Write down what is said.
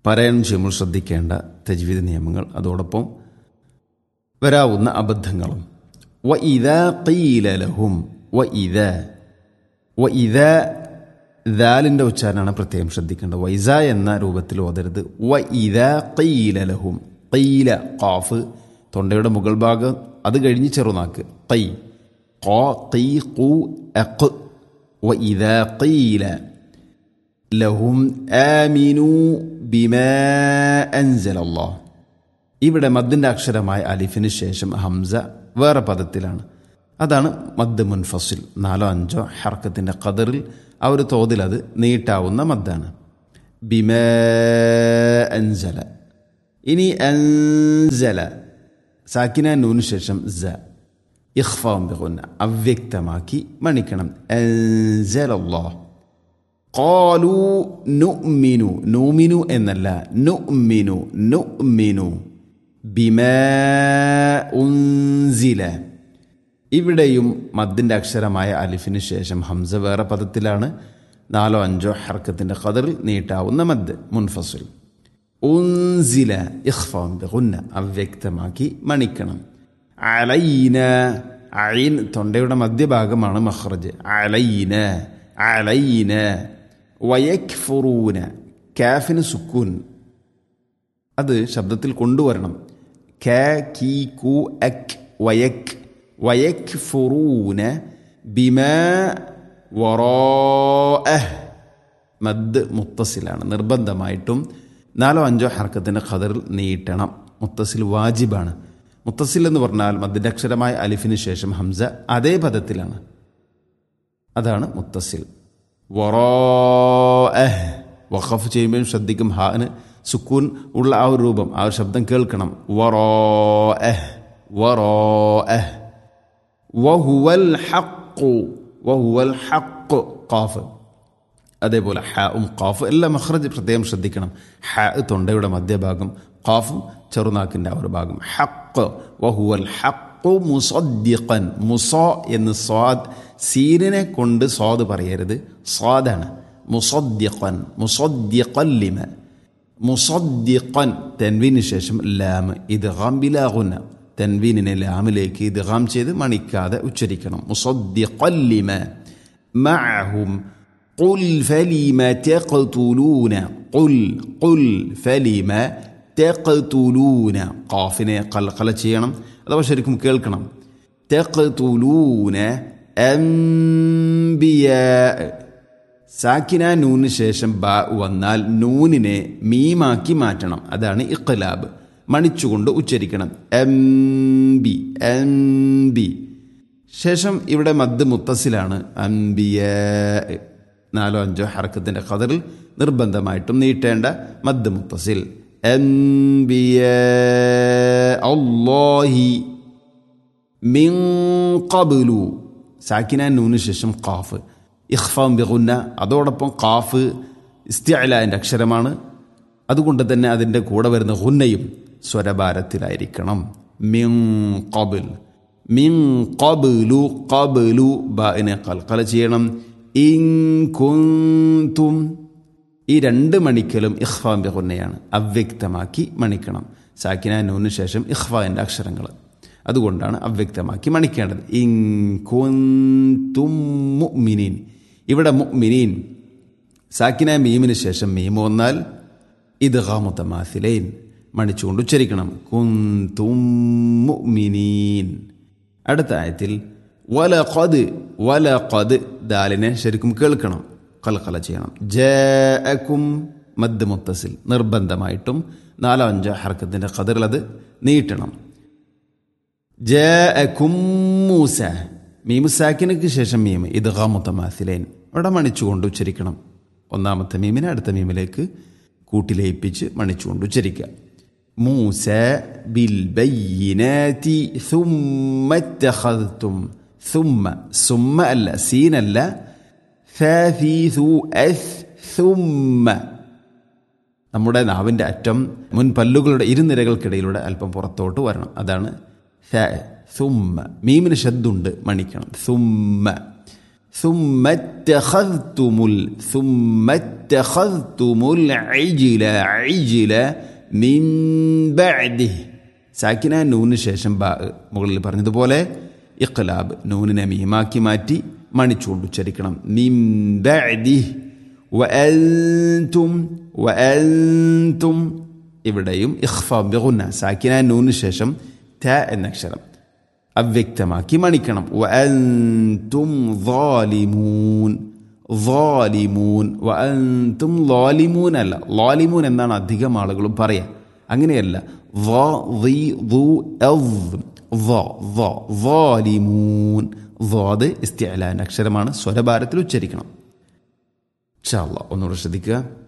പാരായണം ചെയ്യുമ്പോൾ ശ്രദ്ധിക്കേണ്ട തജ്വീദ് നിയമങ്ങൾ അതോടൊപ്പം വരാവുന്ന അബദ്ധങ്ങളും വ ഇത ലഹും വ ഇത വ ഇത ദാലിൻ്റെ ഉച്ചാരണമാണ് പ്രത്യേകം ശ്രദ്ധിക്കേണ്ടത് വൈസ എന്ന രൂപത്തിൽ ഓതരുത് വ ഇത ലഹും കയ്യില കാഫ് തൊണ്ടയുടെ മുകൾ ഭാഗം അത് കഴിഞ്ഞ് ചെറുനാക്ക് കൈ ഖ ഖീ ഖു അഖ് വ ഇത ഖീല ലഹും ആമിനു ബിമാ അൻസലല്ലാഹ് ഇവിടെ മദ്ദിൻ്റെ അക്ഷരമായ അലിഫിന് ശേഷം ഹംസ വേറെ പദത്തിലാണ് അതാണ് മദ് മുൻഫസിൽ നാലോ അഞ്ചോ ഹർക്കത്തിൻ്റെ ഖദറിൽ ആ ഒരു തോതിൽ അത് നീട്ടാവുന്ന മദ്ദാണ് ബിമ അൻസല ഇനി അൻസല സാക്കിന നൂന് ശേഷം സ ഇഖ്ഫാം ബിഗുന്ന അവ്യക്തമാക്കി മണിക്കണം അൻസലല്ലാഹ് ഖാലു നുഅ്മിനു നൂമിനു എന്നല്ല നുഅ്മിനു നുഅ്മിനു ബിമാ ഉൻസില ഇവിടെയും മദ്ദിൻ്റെ അക്ഷരമായ അലിഫിന് ശേഷം ഹംസ വേറെ പദത്തിലാണ് നാലോ അഞ്ചോ ഹർക്കത്തിൻ്റെ ഖദറിൽ നീട്ടാവുന്ന മദ് മുൻഫസിൽ ഉൻസില ഇഖ്ഫാം ബിഗുന്ന അവ്യക്തമാക്കി മണിക്കണം അലൈന അയിൻ തൊണ്ടയുടെ മധ്യഭാഗമാണ് മഖ്റജ് അലൈന അലൈന വയക്ഫുറൂന കാഫിന് സുക്കൂൻ അത് ശബ്ദത്തിൽ കൊണ്ടുവരണം ക കീ കു അക് വയക് വയക് ഫുറൂന ബിമ വറോഅഹ് മദ് മുത്തസിലാണ് നിർബന്ധമായിട്ടും നാലോ അഞ്ചോ ഹർക്കത്തിൻ്റെ ഖദറിൽ നീട്ടണം മുത്തസിൽ വാജിബാണ് മുത്തസിൽ എന്ന് പറഞ്ഞാൽ മദ്ദിൻ്റെ അക്ഷരമായ അലിഫിന് ശേഷം ഹംസ അതേ പദത്തിലാണ് അതാണ് മുത്തസിൽ വറോഅഹ് വഖഫ് ചെയ്യുമ്പോഴും ശ്രദ്ധിക്കും ഹാന് സുക്കൂൻ ഉള്ള ആ ഒരു രൂപം ആ ഒരു ശബ്ദം കേൾക്കണം വറോഅഹ് വറോഅഹ് വഹുവൽ ഹഖു വഹുവൽ ഹഖ് ഖാഫ് അതേപോലെ ഹ ഉം ഖാഫ് എല്ലാം മഖ്റജ് പ്രത്യേകം ശ്രദ്ധിക്കണം ഹ തൊണ്ടയുടെ മധ്യഭാഗം ഖാഫും ചെറുനാക്കിൻ്റെ ആ ഒരു ഭാഗം ഹഖ് വഹുവൽ ഹഖ് മുസദ്ദിഖൻ മുസോ എന്ന് സ്വാദ് സീനിനെ കൊണ്ട് സ്വാദ് പറയരുത് സ്വാദാണ് മുസദ്ദിഖൻ മുസദ്ദിഖൻ ലിമ മുസദ്ദിഖൻ തെൻവീന് ശേഷം ലാം ഇത് ഗാംബിലാകുന്ന തെൻവീനിനെ ലാമിലേക്ക് ഇത് ഗാം ചെയ്ത് മണിക്കാതെ ഉച്ചരിക്കണം മുസദ്ദിഖൻ ലിമ മഅഹും قل فلم تقتلون قل قل فلم تقتلون قافനെ قلقല ചെയ്യണം അഥവാ ശരിക്കും കേൾക്കണം تقتلون أنبياء സാക്കിന നൂന് ശേഷം ബ വന്നാൽ നൂനിനെ മീമാക്കി മാറ്റണം അതാണ് ഇഖ്ലാബ് മണിച്ചുകൊണ്ട് ഉച്ചരിക്കണം എം ബി എം ബി ശേഷം ഇവിടെ മദ് മുത്തസിലാണ് അംബിയ നാലോ അഞ്ചോ ഹറക്കത്തിൻ്റെ ഖദറിൽ നിർബന്ധമായിട്ടും നീട്ടേണ്ട മദ് മുത്തസിൽ അംബിയ അല്ലാഹി മിൻ ഖബ്ലു സാക്കിന നൂന് ശേഷം ഖാഫ് ഇഖ്ഫാം ബിഗുന്ന അതോടൊപ്പം ഖാഫ് ഇസ്തിഅലാൻ്റെ അക്ഷരമാണ് അതുകൊണ്ട് തന്നെ അതിൻ്റെ കൂടെ വരുന്ന ഹുന്നയും സ്വരഭാരത്തിലായിരിക്കണം മിൻ ഖബിൽ മിൻ ഖബ്ലു ഖബ്ലു ബാഇനെ കൽക്കല ചെയ്യണം ഇൻ കുന്തും ഈ രണ്ട് മണിക്കലും ഇഖ്ഫാം ബിഗുന്നയാണ് അവ്യക്തമാക്കി മണിക്കണം സാക്കിന നൂന് ശേഷം ഇഖ്ഫാൻ്റെ അക്ഷരങ്ങൾ അതുകൊണ്ടാണ് അവ്യക്തമാക്കി മണിക്കേണ്ടത് ഇൻ കുന്തും മുഅ്മിനീൻ ഇവിടെ മുഅ്മിനീൻ സാക്കിന മീമിന് ശേഷം മീം വന്നാൽ ഇത് ഹാമുത്തമാസിലൈൻ മണിച്ചുകൊണ്ട് ഉച്ചരിക്കണം കുന്തും മുഅ്മിനീൻ അടുത്ത ആയത്തിൽ വല ഖദ് വല ഖദ് ദാലിനെ ശരിക്കും കേൾക്കണം കൽക്കല ചെയ്യണം ജഅക്കും മദ് മുത്തസിൽ നിർബന്ധമായിട്ടും നാലോ അഞ്ചോ ഹർക്കത്തിൻ്റെ ഖദറിൽ അത് നീട്ടണം ജഅക്കും മൂസ മീമു സാക്കിനക്ക് ശേഷം മീം ഇത് ഹാമുത്തമാസിലേൻ അവിടെ മണിച്ചുകൊണ്ട് ഉച്ചരിക്കണം ഒന്നാമത്തെ മീമിനെ അടുത്ത മീമിലേക്ക് കൂട്ടിലയിപ്പിച്ച് മണിച്ചുകൊണ്ട് ഉച്ചരിക്കുക മൂസ ബിൽ ബയ്യിനാതി ثم اتخذتم ثم ثم അല്ല സീനല്ല ثاثيثു അസ് ثم നമ്മുടെ നാവിൻ്റെ അറ്റം മുൻ പല്ലുകളുടെ ഇരുനിരകൾക്കിടയിലൂടെ അല്പം പുറത്തോട്ട് വരണം അതാണ് സുമ്മ മീമിന് ശബ്ദുണ്ട് മണിക്കണം സുമ്മ ثم اتخذتم ال ثم اتخذتم العجل عجل من بعده സാക്കിന നൂന് ശേഷം ബാ മുകളിൽ പറഞ്ഞതുപോലെ ഇഖ്ലാബ് നൂനിനെ മീമാക്കി മാറ്റി മണിച്ചുകൊണ്ട് ഉച്ചരിക്കണം മിൻ ബഅദി വഅൻതും വഅൻതും ഇവിടെയും ഇഖ്ഫ ബിഗുന്ന സാക്കിന നൂന് ശേഷം ത എന്ന അക്ഷരം അവ്യക്തമാക്കി മണിക്കണം വഅൻതും ളാലിമൂൻ ളാലിമൂൻ വഅൻതും ളാലിമൂൻ അല്ല ളാലിമൂൻ എന്നാണ് അധികം ആളുകളും പറയാ അങ്ങനെയല്ല ظ ضي ضو أض ظ ظ ظالمون ضاد ഇസ്തിഅലാൻ അക്ഷരമാണ് സ്വരഭാരത്തിൽ ഉച്ചരിക്കണം ഇൻഷാ അല്ലാഹ് ഒന്നുകൂടെ ശ്രദ്ധിക്കുക